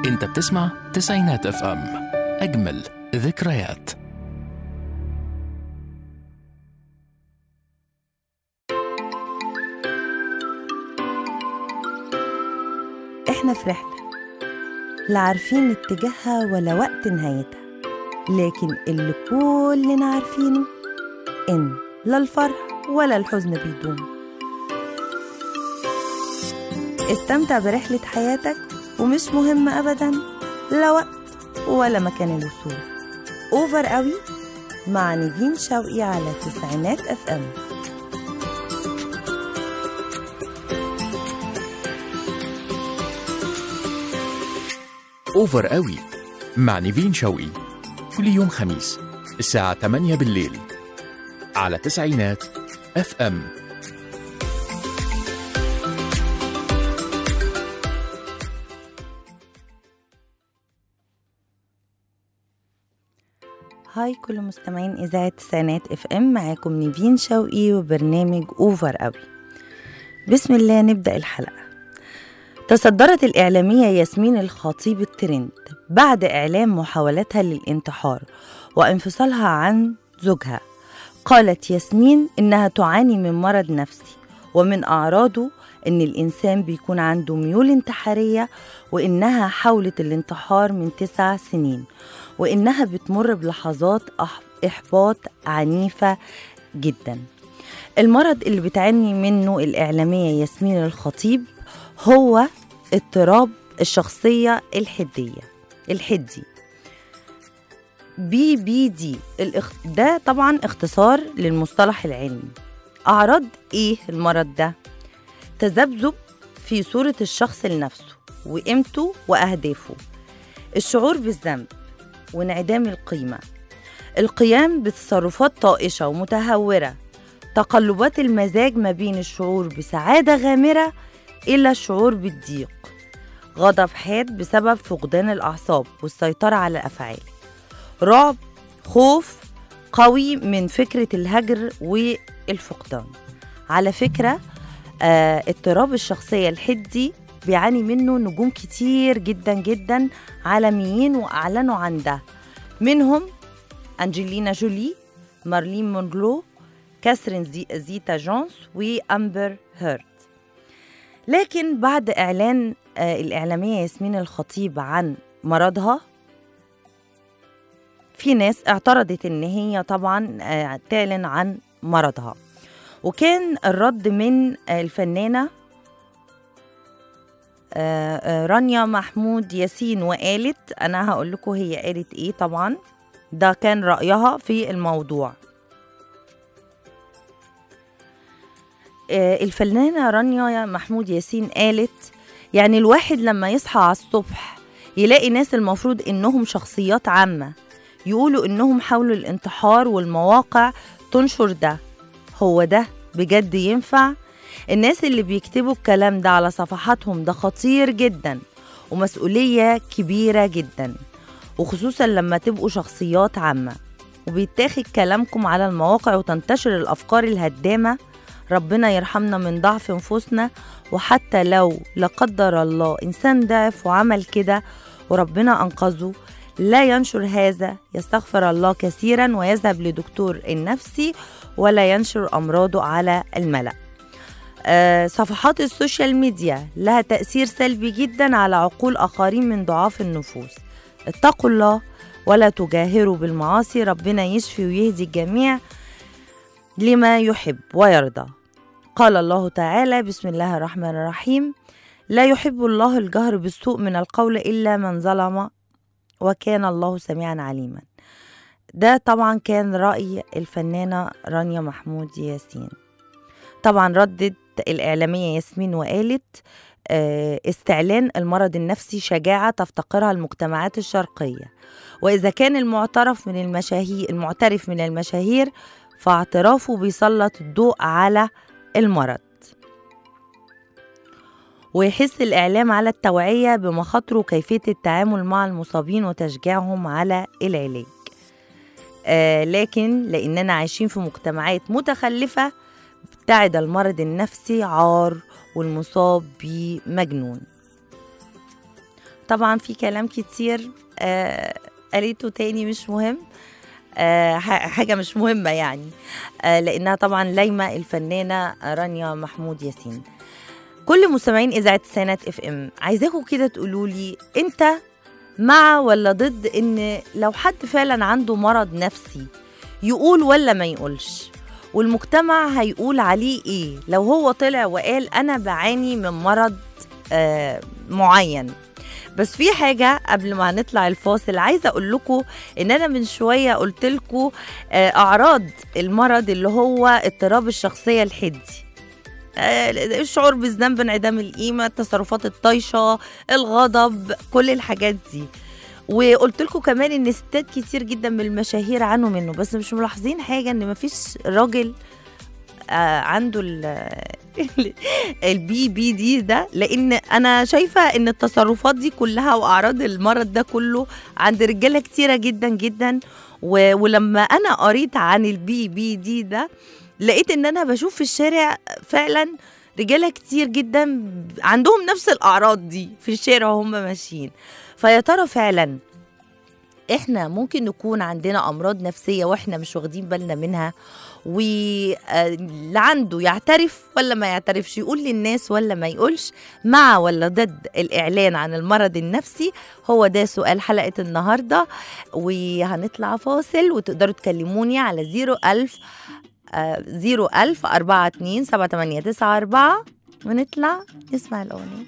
انت بتسمع تسعينات اف ام اجمل ذكريات احنا في رحلة لا عارفين اتجاهها ولا وقت نهايتها لكن اللي كلنا عارفينه ان لا الفرح ولا الحزن بيدوم استمتع برحلة حياتك ومش مهم أبدا لا وقت ولا مكان الوصول أوفر قوي مع نيفين شوقي على تسعينات اف ام اوفر قوي مع نيفين شوقي كل يوم خميس الساعة 8 بالليل على تسعينات اف ام هاي كل مستمعين إذاعة تسعينات اف ام معاكم نيفين شوقي وبرنامج اوفر قوي بسم الله نبدأ الحلقة تصدرت الإعلامية ياسمين الخطيب الترند بعد إعلام محاولتها للانتحار وانفصالها عن زوجها قالت ياسمين إنها تعاني من مرض نفسي ومن أعراضه إن الإنسان بيكون عنده ميول انتحارية وإنها حاولت الانتحار من تسع سنين وإنها بتمر بلحظات أح- إحباط عنيفة جدا المرض اللي بتعاني منه الإعلامية ياسمين الخطيب هو اضطراب الشخصية الحدية الحدي بي بي دي الاخ... ده طبعا اختصار للمصطلح العلمي أعراض إيه المرض ده؟ تذبذب في صورة الشخص لنفسه وقيمته وأهدافه الشعور بالذنب وانعدام القيمة القيام بتصرفات طائشة ومتهورة تقلبات المزاج ما بين الشعور بسعادة غامرة إلى الشعور بالضيق غضب حاد بسبب فقدان الأعصاب والسيطرة على الأفعال رعب خوف قوي من فكرة الهجر والفقدان على فكرة آه اضطراب الشخصية الحدي بيعاني منه نجوم كتير جدا جدا عالميين وأعلنوا عن ده منهم أنجلينا جولي مارلين مونرو كاثرين زي زيتا جونز وأمبر هيرد لكن بعد إعلان آه الإعلامية ياسمين الخطيب عن مرضها في ناس اعترضت إن هي طبعا آه تعلن عن مرضها وكان الرد من آه الفنانة آه، آه، رانيا محمود ياسين وقالت أنا هقول لكم هي قالت إيه طبعا ده كان رأيها في الموضوع آه، الفنانة رانيا محمود ياسين قالت يعني الواحد لما يصحى على الصبح يلاقي ناس المفروض إنهم شخصيات عامة يقولوا إنهم حاولوا الانتحار والمواقع تنشر ده هو ده بجد ينفع؟ الناس اللي بيكتبوا الكلام ده على صفحاتهم ده خطير جدا ومسؤولية كبيرة جدا وخصوصا لما تبقوا شخصيات عامة وبيتاخد كلامكم على المواقع وتنتشر الأفكار الهدامة ربنا يرحمنا من ضعف نفوسنا وحتى لو لا قدر الله إنسان ضعف وعمل كده وربنا أنقذه لا ينشر هذا يستغفر الله كثيرا ويذهب لدكتور النفسي ولا ينشر أمراضه على الملأ آه، صفحات السوشيال ميديا لها تأثير سلبي جدا على عقول آخرين من ضعاف النفوس اتقوا الله ولا تجاهروا بالمعاصي ربنا يشفي ويهدي الجميع لما يحب ويرضى قال الله تعالى بسم الله الرحمن الرحيم لا يحب الله الجهر بالسوء من القول إلا من ظلم وكان الله سميعا عليما ده طبعا كان رأي الفنانة رانيا محمود ياسين طبعا ردت الإعلامية ياسمين وقالت آه، استعلان المرض النفسي شجاعة تفتقرها المجتمعات الشرقية وإذا كان المعترف من المشاهير المعترف من المشاهير فاعترافه بيسلط الضوء على المرض ويحث الإعلام على التوعية بمخاطره وكيفية التعامل مع المصابين وتشجيعهم على العلاج آه لكن لأننا عايشين في مجتمعات متخلفة ابتعد المرض النفسي عار والمصاب بيه مجنون طبعا في كلام كتير آه قالته تاني مش مهم آه ح- حاجة مش مهمة يعني آه لأنها طبعا لايمة الفنانة رانيا محمود ياسين كل مستمعين إذاعة سنات اف ام عايزاكم كده تقولوا لي أنت مع ولا ضد إن لو حد فعلا عنده مرض نفسي يقول ولا ما يقولش والمجتمع هيقول عليه ايه لو هو طلع وقال انا بعاني من مرض آه معين بس في حاجة قبل ما نطلع الفاصل عايزة أقول لكم إن أنا من شوية قلت لكم آه أعراض المرض اللي هو اضطراب الشخصية الحدي آه، الشعور بالذنب انعدام القيمة التصرفات الطايشة الغضب كل الحاجات دي وقلت لكم كمان ان ستات كتير جدا من المشاهير عنوا منه بس مش ملاحظين حاجه ان مفيش راجل آه عنده ال- البي بي دي ده لان انا شايفه ان التصرفات دي كلها واعراض المرض ده كله عند رجاله كتيره جدا جدا و- ولما انا قريت عن البي بي دي ده لقيت ان انا بشوف في الشارع فعلا رجاله كتير جدا عندهم نفس الاعراض دي في الشارع وهم ماشيين فيا ترى فعلا احنا ممكن نكون عندنا امراض نفسيه واحنا مش واخدين بالنا منها واللي عنده يعترف ولا ما يعترفش يقول للناس ولا ما يقولش مع ولا ضد الاعلان عن المرض النفسي هو ده سؤال حلقه النهارده وهنطلع فاصل وتقدروا تكلموني على 01000 آه، 01000 42 7894 ونطلع نسمع الاغنيه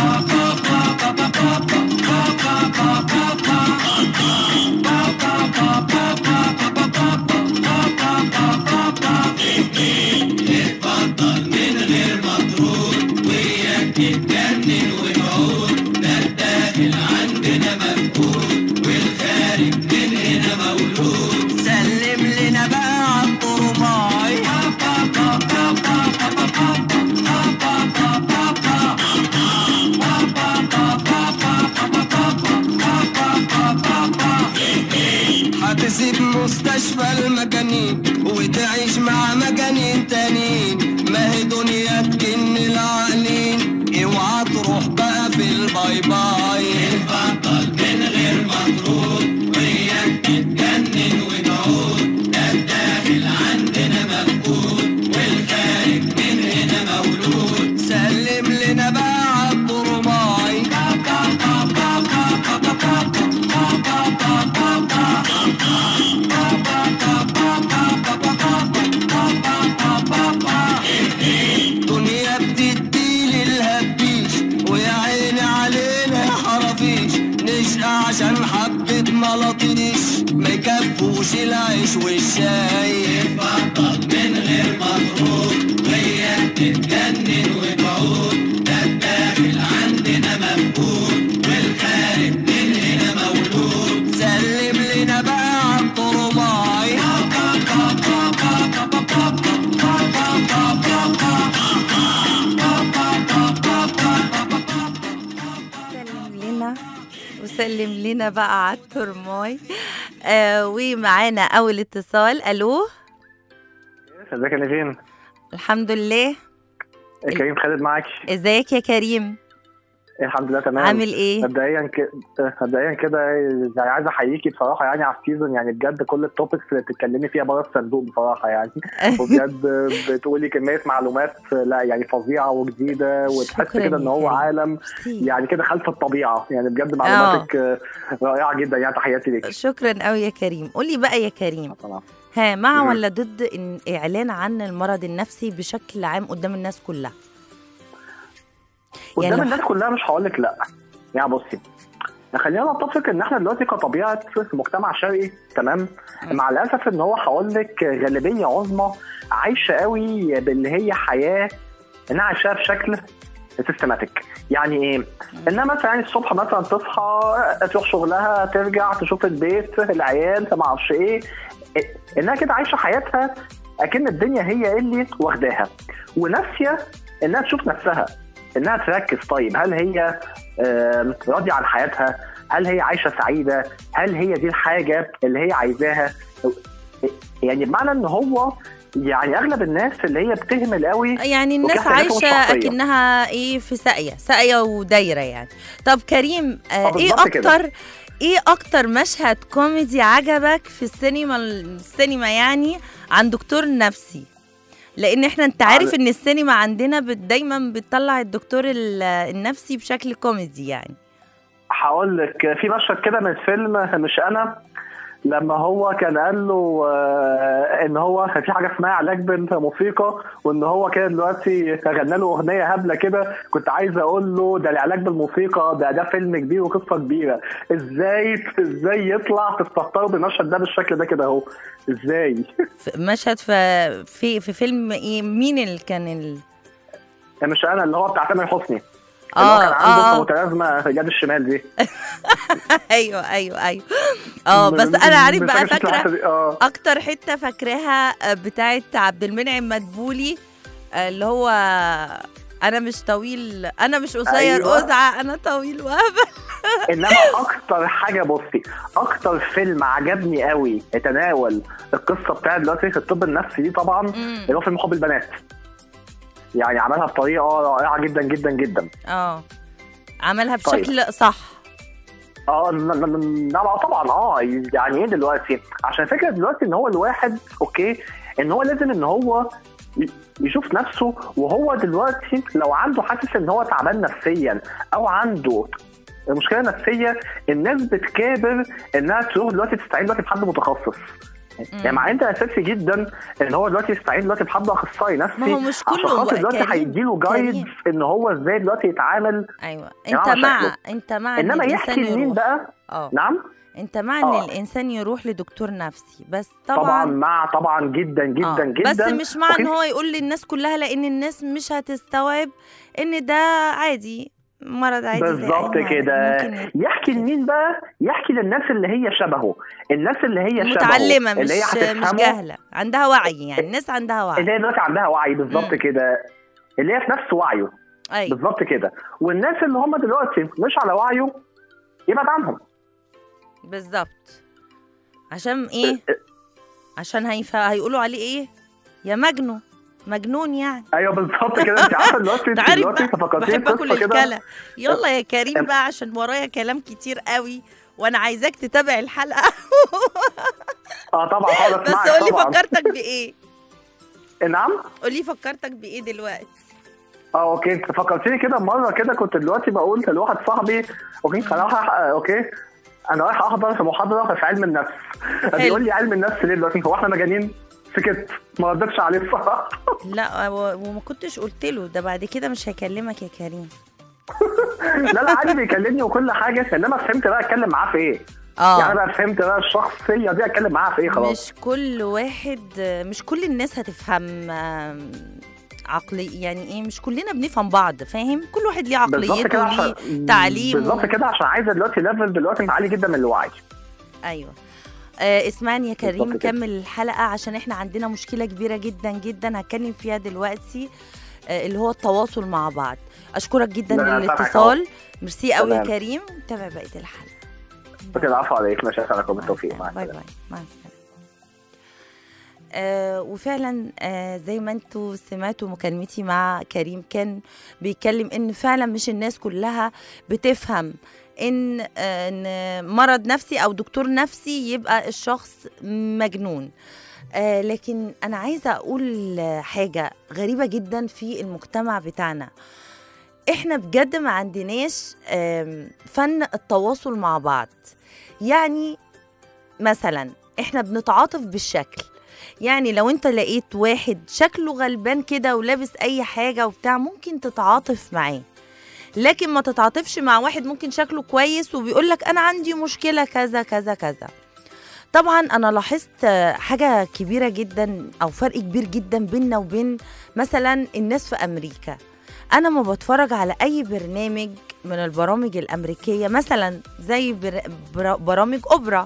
سلم لنا بقى عالطرباي هتسيب مستشفى المجانين وتعيش مع مجانين تانيين ما هي دنيا تجن العقلين اوعى تروح بقى في الباي باي البطل من غير مطرود وياك تتجنن وتعود ده الداخل عندنا مفقود والخارج من هنا مولود سلم لنا بقى عالطرماي دنيا بتدي للهبيش ويا عيني علينا يا حرافيش نشقى عشان حبة ملاطيش ما يكفوش العيش والشاي بطل من غير مطرود وهي تتجنن وتعود ده الداخل عندنا مفقود والخارج من هنا مولود سلم لنا بقى عالطرماي سلم لنا وسلم لنا بقى على الترماي آه ومعانا اول اتصال الو ازيك يا نيفين الحمد لله كريم خالد معاك ازيك يا كريم الحمد لله تمام عامل ايه مبدئيا كده مبدئيا كده يعني عايز احييكي بصراحه يعني على السيزون يعني بجد كل التوبكس اللي بتتكلمي فيها بره الصندوق بصراحه يعني وبجد بتقولي كميه معلومات لا يعني فظيعه وجديده وتحس شكراً كده ان يا هو كريم. عالم ميرسي. يعني كده خلف الطبيعه يعني بجد معلوماتك رائعه جدا يعني تحياتي ليك شكرا قوي يا كريم قولي بقى يا كريم طبعا. ها مع مهم. ولا ضد إن اعلان عن المرض النفسي بشكل عام قدام الناس كلها يعني قدام لو الناس كلها مش هقول لك لا يعني بصي خلينا نتفق ان احنا دلوقتي كطبيعه في مجتمع شرقي تمام مع الاسف ان هو هقول لك غالبيه عظمى عايشه قوي باللي هي حياه انها عايشاها بشكل سيستماتيك يعني ايه؟ انها مثلا يعني الصبح مثلا تصحى تروح شغلها ترجع تشوف البيت العيال ما اعرفش ايه انها كده عايشه حياتها اكن الدنيا هي اللي واخداها وناسيه انها تشوف نفسها انها تركز طيب هل هي آم، راضيه عن حياتها هل هي عايشه سعيده هل هي دي الحاجه اللي هي عايزاها يعني بمعنى ان هو يعني اغلب الناس اللي هي بتهمل قوي يعني الناس وكانت حياتهم عايشه شخصية. اكنها ايه في ساقيه ساقيه ودايره يعني طب كريم آه آه، ايه بالظبط كده. اكتر ايه اكتر مشهد كوميدي عجبك في السينما السينما يعني عن دكتور نفسي لان احنا انت عارف ان السينما عندنا بت دايما بتطلع الدكتور ال- النفسي بشكل كوميدي يعني هقول لك في مشهد كده من فيلم مش انا لما هو كان قال له آه، ان هو في حاجه اسمها علاج بالموسيقى وان هو كده دلوقتي غنى له اغنيه هبله كده كنت عايز اقول له ده العلاج بالموسيقى ده ده فيلم كبير وقصه كبيره ازاي ازاي يطلع تستهتروا بالمشهد ده بالشكل ده كده اهو ازاي في مشهد في في في فيلم ايه مين اللي كان ال... مش انا اللي هو بتاع تامر حسني اللي هو اه كان عنده اه متلازمه في اليد الشمال دي ايوه ايوه ايوه اه بس انا عارف مش بقى فاكر اسم الحتة فاكره دي. اه اكتر حته فاكراها آه، بتاعت عبد المنعم مدبولي آه، اللي هو انا مش طويل انا مش قصير أيوة. ازعه انا طويل وهبل انما اكتر حاجه بصي اكتر فيلم عجبني قوي يتناول القصه بتاعت دلوقتي في الطب النفسي دي طبعا مم. اللي هو فيلم حب البنات يعني عملها بطريقه رائعه جدا جدا جدا اه عملها طيب. بشكل صح اه ن- ن- ن- لا طبعا اه يعني ايه دلوقتي عشان فكره دلوقتي ان هو الواحد اوكي ان هو لازم ان هو ي- يشوف نفسه وهو دلوقتي لو عنده حاسس ان هو تعبان نفسيا او عنده مشكله نفسيه الناس بتكابر انها تروح دلوقتي تستعين دلوقتي بحد متخصص يعني مع انت اساسي جدا ان هو دلوقتي يستعين دلوقتي بحد اخصائي نفسي ما هو مش عشان كله خاطر دلوقتي كريم- هيديله جايد كريم. ان هو ازاي دلوقتي يتعامل ايوه يعني انت على مع شكله. انت مع إن انما الإنسان يحكي لمين يروح. بقى اه نعم انت مع ان آه. الانسان يروح لدكتور نفسي بس طبعا طبعا مع طبعا جدا جدا آه. جدا بس مش مع ان وفي- هو يقول للناس كلها لان الناس مش هتستوعب ان ده عادي مرض عادي زي أي بالظبط مرض. كده ممكن يت- يحكي لمين بقى يحكي للناس اللي هي شبهه الناس اللي هي شبهه متعلمه مش اللي هي مش هتفهمه جاهله عندها وعي يعني الناس عندها وعي اللي هي دلوقتي عندها وعي بالظبط مم. كده اللي هي في نفس وعيه ايوه بالظبط كده والناس اللي هم دلوقتي مش على وعيه يبعد عنهم بالظبط عشان ايه عشان هيف... هيقولوا عليه ايه يا مجنون مجنون يعني ايوه بالظبط كده انت عارفه دلوقتي انت انت عارف دلوقتي بقى فكرتيني بحب اكل قصه كده الكلى يلا يا كريم بقى عشان ورايا كلام كتير قوي وانا عايزاك تتابع الحلقه اه طبعا هقعد بس اسمعك قولي طبعا فكرتك بايه نعم قولي فكرتك بايه دلوقتي اه اوكي انت فكرتني كده مره كده كنت دلوقتي بقول لواحد صاحبي اوكي انا رايح أح- اوكي انا رايح احضر في محاضره في علم النفس بيقول لي علم النفس ليه دلوقتي هو احنا مجانين سكت ما ردتش عليه الصراحه لا و- وما كنتش قلت له ده بعد كده مش هيكلمك يا كريم لا لا عادي بيكلمني وكل حاجه انما فهمت بقى اتكلم معاه في ايه اه يعني بقى فهمت بقى الشخصيه دي اتكلم معاها في ايه خلاص مش كل واحد مش كل الناس هتفهم آم، عقلي يعني ايه مش كلنا بنفهم بعض فاهم كل واحد ليه بالظبط عقليته كده وليه عشان تعليم بالظبط كده عشان عايزه دلوقتي ليفل دلوقتي عالي جدا من الوعي ايوه آه اسمعني يا كريم بالظبط كده. كمل الحلقه عشان احنا عندنا مشكله كبيره جدا جدا هتكلم فيها دلوقتي آه اللي هو التواصل مع بعض اشكرك جدا لا، أنا للاتصال ميرسي قوي يا تمام. كريم تابع بقيه الحلقه فكده العفو عليك ماشي لكم بالتوفيق مع باي السلامه باي مع السلامه آه وفعلا آه زي ما انتوا سمعتوا مكالمتي مع كريم كان بيتكلم ان فعلا مش الناس كلها بتفهم ان آه ان مرض نفسي او دكتور نفسي يبقى الشخص مجنون آه لكن انا عايزه اقول حاجه غريبه جدا في المجتمع بتاعنا احنا بجد ما عندناش آم، فن التواصل مع بعض يعني مثلا احنا بنتعاطف بالشكل يعني لو انت لقيت واحد شكله غلبان كده ولابس اي حاجه وبتاع ممكن تتعاطف معاه لكن ما تتعاطفش مع واحد ممكن شكله كويس وبيقول لك انا عندي مشكله كذا كذا كذا طبعا انا لاحظت آه، حاجه كبيره جدا او فرق كبير جدا بيننا وبين مثلا الناس في امريكا انا ما بتفرج على اي برنامج من البرامج الامريكيه مثلا زي بر... بر... برامج اوبرا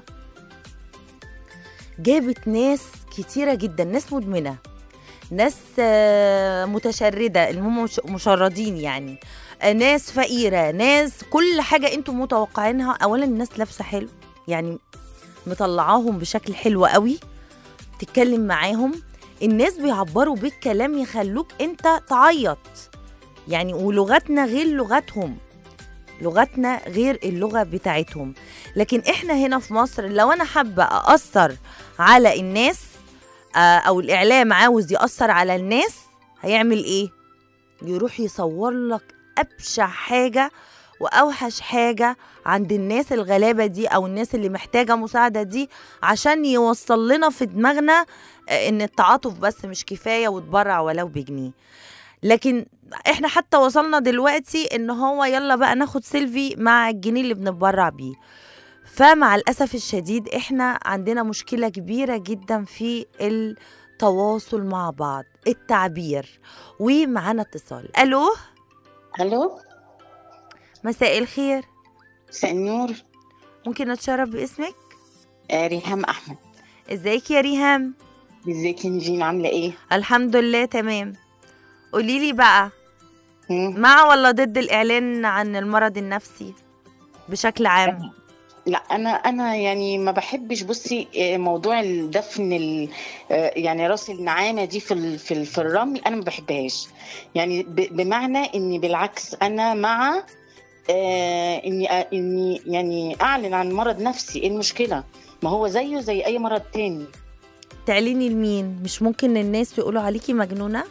جابت ناس كتيره جدا ناس مدمنه ناس آه، متشرده اللي هم مش- مشردين يعني آه، ناس فقيره ناس كل حاجه انتم متوقعينها اولا الناس لابسه حلو يعني مطلعاهم بشكل حلو قوي تتكلم معاهم الناس بيعبروا بالكلام يخلوك انت تعيط يعني ولغتنا غير لغتهم لغتنا غير اللغة بتاعتهم لكن احنا هنا في مصر لو انا حابة أأثر على الناس آه، او الاعلام عاوز يأثر على الناس هيعمل ايه يروح يصور لك ابشع حاجة واوحش حاجة عند الناس الغلابة دي او الناس اللي محتاجة مساعدة دي عشان يوصل لنا في دماغنا آه، ان التعاطف بس مش كفاية وتبرع ولو بجنيه لكن احنا حتى وصلنا دلوقتي ان هو يلا بقى ناخد سيلفي مع الجنيه اللي بنتبرع بيه فمع الاسف الشديد احنا عندنا مشكله كبيره جدا في التواصل مع بعض التعبير ومعانا اتصال الو الو مساء الخير مساء النور ممكن اتشرف باسمك آه ريهام احمد ازيك يا ريهام ازيك يا نجين عامله ايه الحمد لله تمام قولي لي بقى مم. مع ولا ضد الاعلان عن المرض النفسي بشكل عام لا انا انا يعني ما بحبش بصي آه، موضوع الدفن ال- آه، يعني راس النعامه دي في ال- في ال- في الرمل انا ما بحبهاش يعني ب- بمعنى اني بالعكس انا مع آه، اني آه، اني يعني اعلن عن مرض نفسي ايه المشكله ما هو زيه زي اي مرض تاني تعليني لمين مش ممكن الناس يقولوا عليكي مجنونه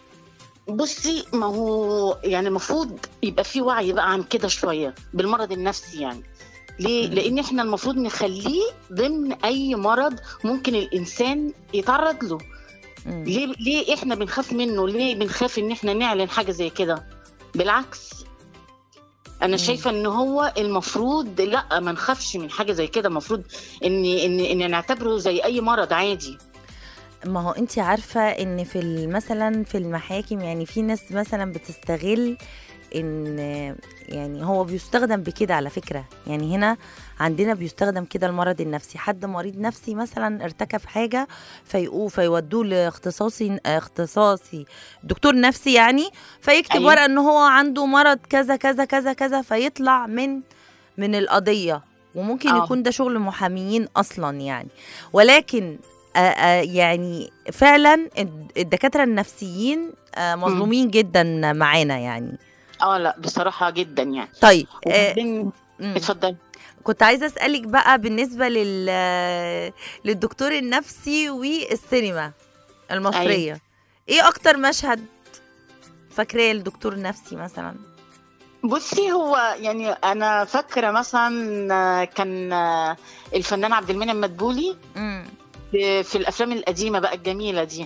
بصي ما هو يعني المفروض يبقى في وعي بقى عن كده شويه بالمرض النفسي يعني ليه؟ مم. لأن احنا المفروض نخليه ضمن أي مرض ممكن الإنسان يتعرض له، مم. ليه ليه احنا بنخاف منه؟ ليه بنخاف إن احنا نعلن حاجة زي كده؟ بالعكس أنا مم. شايفة إن هو المفروض لا ما نخافش من حاجة زي كده، المفروض إن إن إن نعتبره زي أي مرض عادي. ما هو انت عارفه ان في ال- مثلا في المحاكم يعني في ناس مثلا بتستغل ان يعني هو بيستخدم بكده على فكره يعني هنا عندنا بيستخدم كده المرض النفسي حد مريض نفسي مثلا ارتكب حاجه فيقوه فيودوه لاختصاصي اختصاصي دكتور نفسي يعني فيكتب أيوة. ورقه ان هو عنده مرض كذا كذا كذا كذا فيطلع من من القضيه وممكن آه. يكون ده شغل محاميين اصلا يعني ولكن آه، آه، يعني فعلا الد- الدكاتره النفسيين آه، مظلومين جدا معانا يعني اه لا بصراحة جدا يعني. طيب آه، وبعدين مم. اتفضل. كنت عايزه اسالك بقى بالنسبه لل للدكتور النفسي والسينما المصريه ايه اكتر مشهد فاكراه الدكتور النفسي مثلا بصي هو يعني انا فاكره مثلا آه، كان آه، الفنان عبد المنعم مدبولي امم في في الافلام القديمه بقى الجميله دي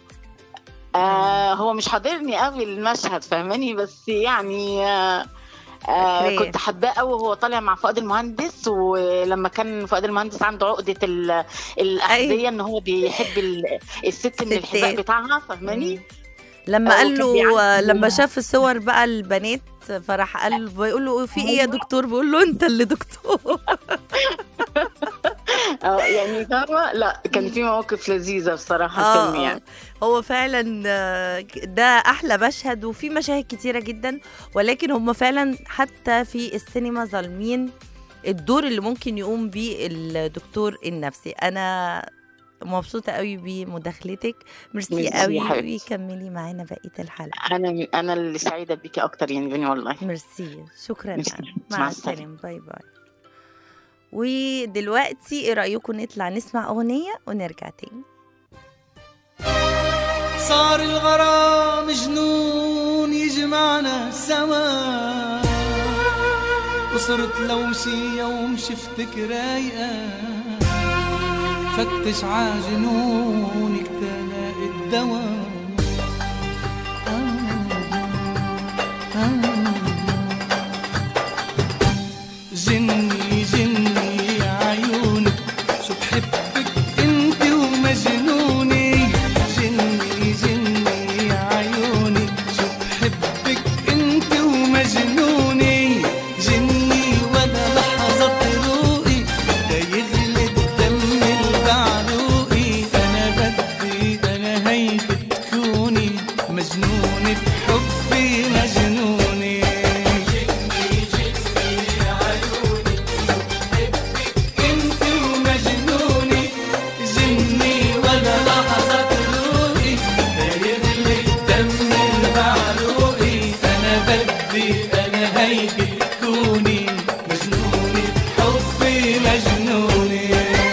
آه هو مش حاضرني قوي المشهد فاهماني بس يعني آه آه أوكي. كنت حباه قوي وهو طالع مع فؤاد المهندس ولما كان فؤاد المهندس عنده عقده ال- الاحذيه ان هو بيحب ال- الست من الحذاء الستات. بتاعها فاهماني لما أو قال كان له بيعدي- لما شاف الصور بقى البنات فراح قال بيقول له في ايه يا دكتور بيقول له انت اللي دكتور اه يعني فاهمه لا كان في مواقف لذيذه بصراحه آه، الفيلم يعني آه. هو فعلا آه، ده احلى مشهد وفي مشاهد كتيره جدا ولكن هم فعلا حتى في السينما ظالمين الدور اللي ممكن يقوم بيه الدكتور النفسي انا مبسوطه قوي بمداخلتك ميرسي ميرسي قوي يا حبيبتي. وكملي معانا بقيه الحلقه انا انا اللي سعيده بيكي اكتر يعني بني والله ميرسي شكرا ميرسي. مع, مع السلامه السلامة. باي باي ودلوقتي ايه رايكم نطلع نسمع اغنيه ونرجع تاني صار الغرام جنون يجمعنا سوا وصرت لو شي يوم شفتك رايقة فتش عجنونك تلاقي الدواء جني جني يا عيونك شو بحبك انت ومجنوني جني جني يا عيوني شو بحبك انت ومجنوني جني ولا لحظة روقي دا يغلي الدم البعروقي انا بدي انا هيك تكوني مجنونة بحبي مجنونة هيجي تكوني مجنونة حبي مجنونة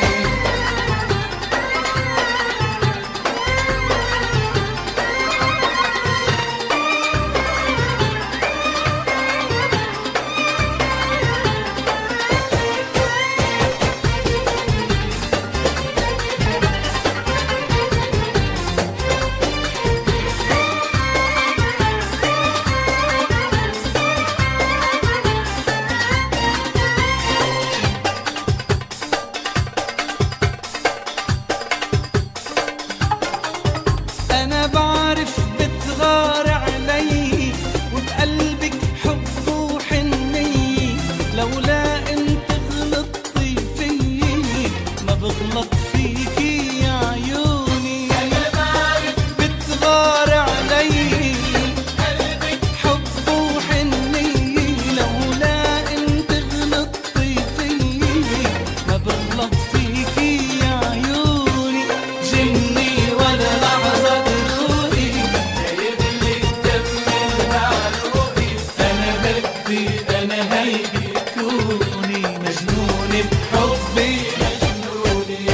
أنا بعرف بتغار علي وبقلبك حب وحنية لولا أنت غلطتي فيي ما بغلط فيكي يا عيوني أنا بعرف بتغار علي قلبك حب وحنية لولا أنت غلطتي فيي ما بغلط فيكي يا عيوني جني ولا لحظة تروقي جايبلي الدم المعروقي أنا بدي أنا هيدي تكوني مجنونة بحبي مجنونة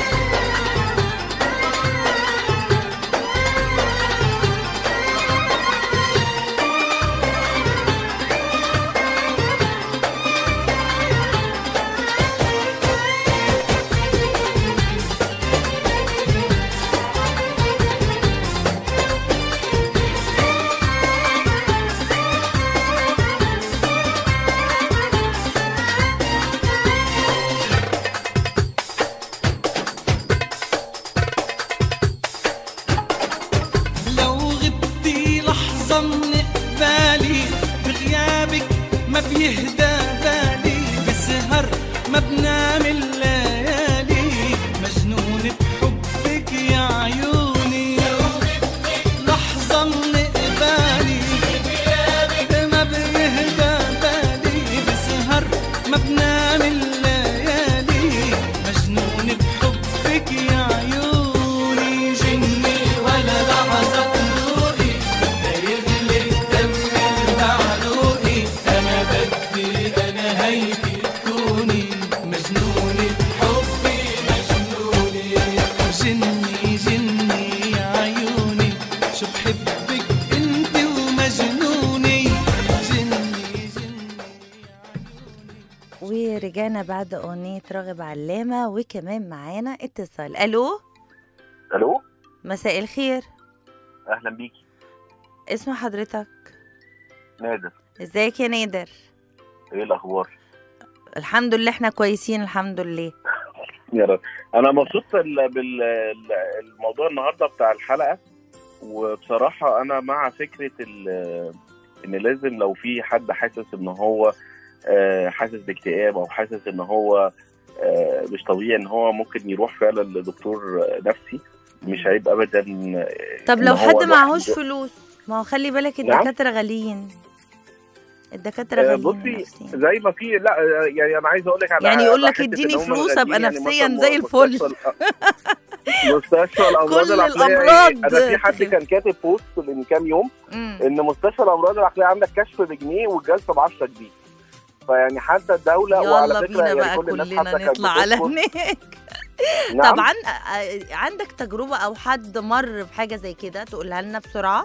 لو غبتي لحظة من قبالي بغيابك ما بيهدى بالي بسهر ما بنام الليالي مجنون بحبك يا عيوني لو غبتي لحظة من قبالي بغيابك ما بيهدى بالي بسهر ما بنام الليالي مجنون بحبك يا عيوني جني ولا لحظة تروقي دايبلي الدم المعلوقي أنا بدي أنا هيدي تكوني مجنونة حبي مجنونة جني جني يا عيوني شو بحبك انت ومجنوني جني جني ورجعنا بعد أغنية راغب علامة وكمان معانا اتصال ألو الو مساء الخير اهلا بيكي اسم حضرتك نادر ازيك يا نادر ايه الاخبار الحمد لله احنا كويسين الحمد لله يا رب انا مبسوط بالموضوع النهارده بتاع الحلقه وبصراحه انا مع فكره ال- ان لازم لو في حد حاسس ان هو آه، حاسس باكتئاب او حاسس ان هو آه، مش طبيعي ان هو ممكن يروح فعلا لدكتور نفسي مش عيب ابدا آه، طب إن لو هو حد معهوش لوحده. فلوس ما هو خلي بالك نعم؟ الدكاترة غاليين الدكاترة آه، غاليين بصي نفسياً. زي ما في لا آه، يعني انا عايز اقول لك على يعني يقول لك على حتة اديني إن هم فلوس غاليين، أبقى يعني نفسياً مثلاً زي الفل. مستشفى ال- مستشفى الامراض كل العقليه الأمراض انا في حد كده. كان كاتب بوست من كام يوم مم. ان مستشفى الامراض العقليه عندك كشف بجنيه والجلسه ب 10 جنيه فيعني حتى الدوله وعلى يلا فكره بينا يعني بقى كل الناس كلنا حتى كانت نطلع على بتذكر- هناك نعم طبعا عندك تجربة أو حد مر بحاجة زي كده تقولها لنا بسرعة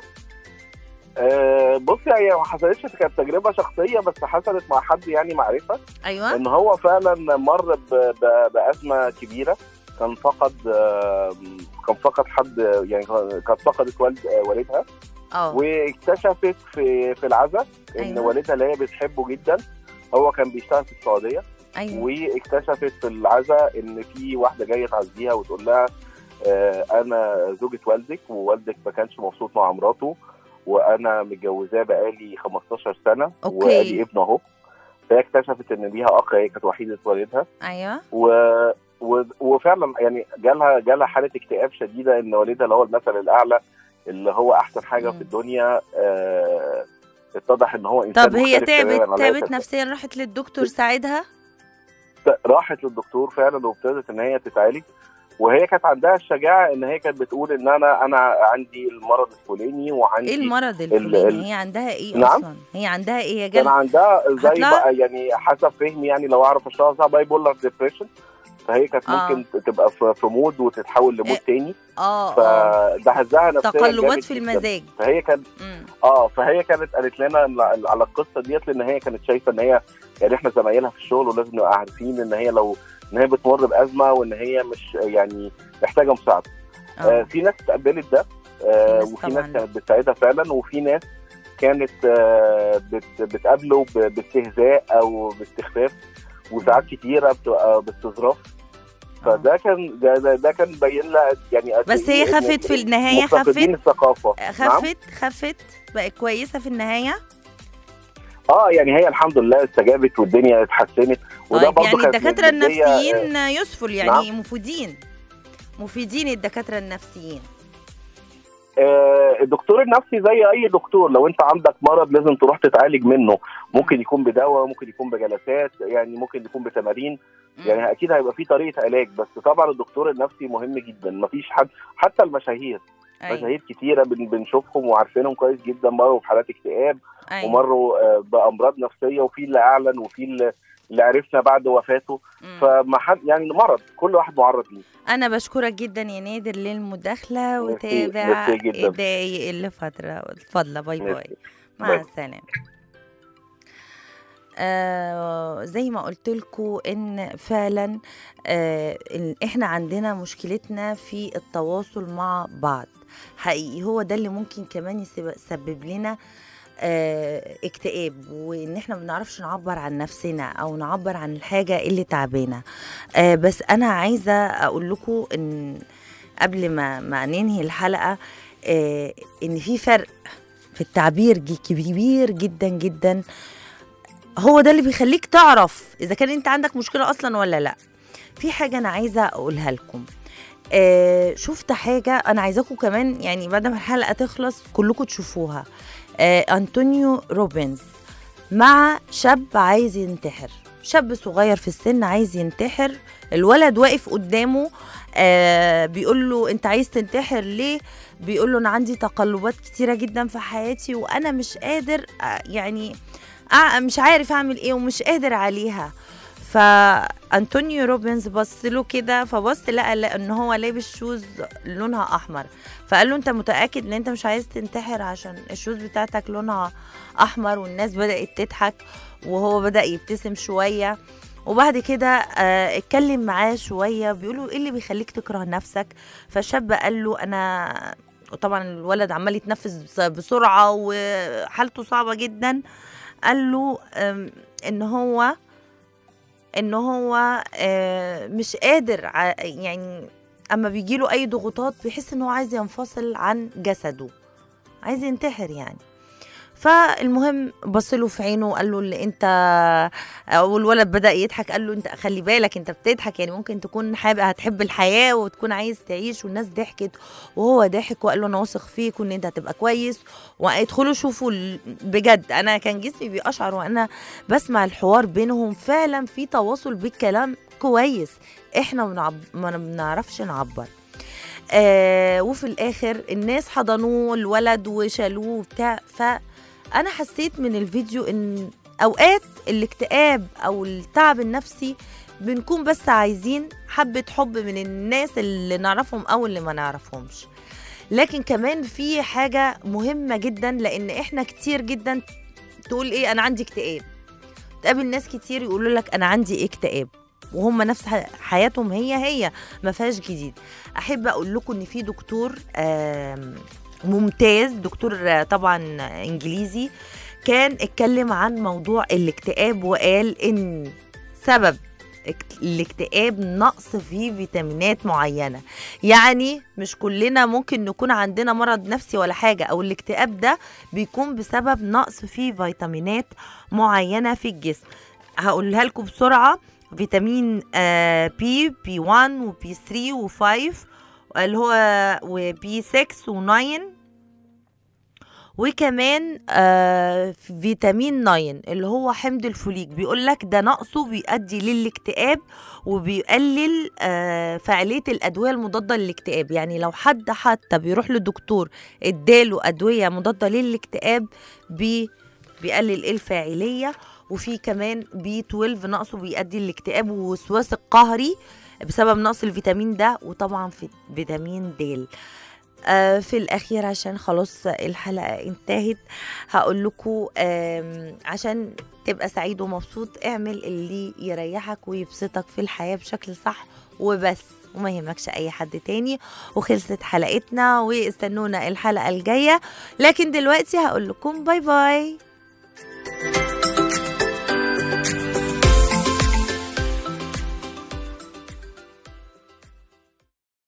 آه بصي هي ما حصلتش كانت تجربه شخصيه بس حصلت مع حد يعني معرفه أيوة ان هو فعلا مر ب- ب- بازمه كبيره كان فقد آه، كان فقد حد يعني كانت فقدت والد آه، والدها اه واكتشفت في في العزاء ان أيوة. والدها اللي هي بتحبه جدا هو كان بيشتغل في السعوديه أيوة واكتشفت في العزاء ان في واحده جايه تعزيها وتقول لها آه، انا زوجة والدك ووالدك ما كانش مبسوط مع مراته وانا متجوزاه بقالي 15 سنه أوكي. وادي ابن اهو فهي اكتشفت ان ليها اخ هي كانت وحيده والدها أيوة و... و... وفعلا يعني جالها جالها حاله اكتئاب شديده ان والدها اللي هو المثل الاعلى اللي هو احسن حاجه مم. في الدنيا آه... اتضح ان هو انسان طب هي مختلف تماماً تعبت عن تعبت الأساس. نفسيا راحت للدكتور ساعدها راحت للدكتور فعلا وابتدت ان هي تتعالج وهي كانت عندها الشجاعه ان هي كانت بتقول ان انا انا عندي المرض الفلاني وعندي ايه المرض ال- الفلاني هي عندها ايه نعم؟ اصلا هي عندها ايه هي كان جالها عندها زي هتلاقي- بقى يعني حسب فهمي يعني لو اعرف اشخاصها باي بولر ديبريشن فهي كانت آه. ممكن تبقى في في مود وتتحول لمود إيه. تاني اه اه فده هزها نفسيا تقلبات جامد في جداً. المزاج فهي كانت مم. اه فهي كانت قالت لنا ال- على القصه ديت لان هي كانت شايفه ان هي يعني احنا زمايلها في الشغل ولازم نبقى عارفين ان هي لو ان هي بتمر بازمه وان هي مش يعني محتاجه مساعده آه اه في ناس تقبلت ده آه ناس وفي طبعاً ناس لا. كانت بتساعدها فعلا وفي ناس كانت آه بت بتقابله ب- باستهزاء او باستخفاف وساعات كتيره بتبقى باستظراف آه. فده كان ده, ده, ده كان باين لها يعني قد بس إيه هي إن خفت في النهايه مفتقدين خفت الثقافه نعم؟ خفت خفت بقت كويسه في النهايه اه يعني هي الحمد لله استجابت والدنيا اتحسنت وده طيب برضه يعني كانت الدكاتره مدية- النفسيين يسفل يعني مفيدين مفيدين الدكاتره النفسيين آه الدكتور النفسي زي اي دكتور لو انت عندك مرض لازم تروح تتعالج منه ممكن يكون بدواء ممكن يكون بجلسات يعني ممكن يكون بتمارين مم. يعني اكيد هيبقى في طريقه علاج بس طبعا الدكتور النفسي مهم جدا مفيش حد حتى المشاهير أيوة. مشاهير كتيره بن- بنشوفهم وعارفينهم كويس جدا مروا بحالات اكتئاب أيوة. ومروا آه، بامراض نفسيه وفي اللي اعلن وفي اللي اللي عرفنا بعد وفاته مم. فما حد يعني مرض كل واحد معرض ليه انا بشكرك جدا يا نادر للمداخله ميرسي- وتابع ميرسي جدا. دقايق اللي فتره اتفضل باي باي ميرسي. مع باي. السلامه آه زي ما قلت لكم ان فعلا آه ال- احنا عندنا مشكلتنا في التواصل مع بعض حقيقي هو ده اللي ممكن كمان يسب- يسبب لنا آه اكتئاب وان احنا ما بنعرفش نعبر عن نفسنا او نعبر عن الحاجه اللي تعبانا آه بس انا عايزه اقول لكم ان قبل ما ما ننهي الحلقه آه ان في فرق في التعبير جي- كبير جدا جدا هو ده اللي بيخليك تعرف اذا كان انت عندك مشكله اصلا ولا لا في حاجه انا عايزه اقولها لكم آه شفت حاجه انا عايزاكم كمان يعني بعد ما الحلقه تخلص كلكم تشوفوها آه انطونيو روبنز مع شاب عايز ينتحر شاب صغير في السن عايز ينتحر الولد واقف قدامه آه بيقول له انت عايز تنتحر ليه بيقول له انا عندي تقلبات كتيره جدا في حياتي وانا مش قادر آه يعني آه مش عارف اعمل ايه ومش قادر عليها فانطونيو روبنز بص له كده فبص لقى لقى ان هو لابس شوز لونها احمر فقال له انت متاكد ان انت مش عايز تنتحر عشان الشوز بتاعتك لونها احمر والناس بدات تضحك وهو بدا يبتسم شويه وبعد كده آه اتكلم معاه شويه بيقولوا ايه اللي بيخليك تكره نفسك فالشاب قال له انا وطبعا الولد عمال يتنفس بسرعه وحالته صعبه جدا قال له آم، ان هو ان هو آه، مش قادر ع- يعني اما بيجيله اي ضغوطات بيحس ان هو عايز ينفصل عن جسده عايز ينتحر يعني فالمهم بص له في عينه وقال له اللي انت او الولد بدا يضحك قال له انت خلي بالك انت بتضحك يعني ممكن تكون حابب هتحب الحياه وتكون عايز تعيش والناس ضحكت وهو ضحك وقال له انا واثق فيك وان انت هتبقى كويس وادخلوا شوفوا ال- بجد انا كان جسمي بيقشعر وانا بسمع الحوار بينهم فعلا في تواصل بالكلام كويس احنا بنعب... ما بنعرفش نعبر آه وفي الاخر الناس حضنوه الولد وشالوه وبتاع فانا حسيت من الفيديو ان اوقات الاكتئاب او التعب النفسي بنكون بس عايزين حبة حب من الناس اللي نعرفهم او اللي ما نعرفهمش لكن كمان في حاجة مهمة جدا لان احنا كتير جدا تقول ايه انا عندي اكتئاب تقابل ناس كتير يقولوا لك انا عندي اكتئاب وهم نفس ح- حياتهم هي هي ما فيهاش جديد احب اقول لكم ان في دكتور آم، ممتاز دكتور آه، طبعا انجليزي كان اتكلم عن موضوع الاكتئاب وقال ان سبب اك- الاكتئاب نقص في فيتامينات معينه يعني مش كلنا ممكن نكون عندنا مرض نفسي ولا حاجه او الاكتئاب ده بيكون بسبب نقص في فيتامينات معينه في الجسم هقولها لكم بسرعه فيتامين آه بي بي 1 وبي 3 و5 اللي هو وبي 6 و9 وكمان آه فيتامين 9 اللي هو حمض الفوليك بيقول لك ده نقصه بيؤدي للاكتئاب وبيقلل آه فعاليه الادويه المضاده للاكتئاب يعني لو حد حتى بيروح لدكتور اداله ادويه مضاده للاكتئاب بي بيقلل الفاعليه وفي كمان بي 12 نقصه بيؤدي للاكتئاب والوسواس القهري بسبب نقص الفيتامين ده وطبعا في فيتامين د آه في الاخير عشان خلاص الحلقه انتهت هقول لكم عشان تبقى سعيد ومبسوط اعمل اللي يريحك ويبسطك في الحياه بشكل صح وبس وما يهمكش اي حد تاني وخلصت حلقتنا واستنونا الحلقه الجايه لكن دلوقتي هقول لكم باي باي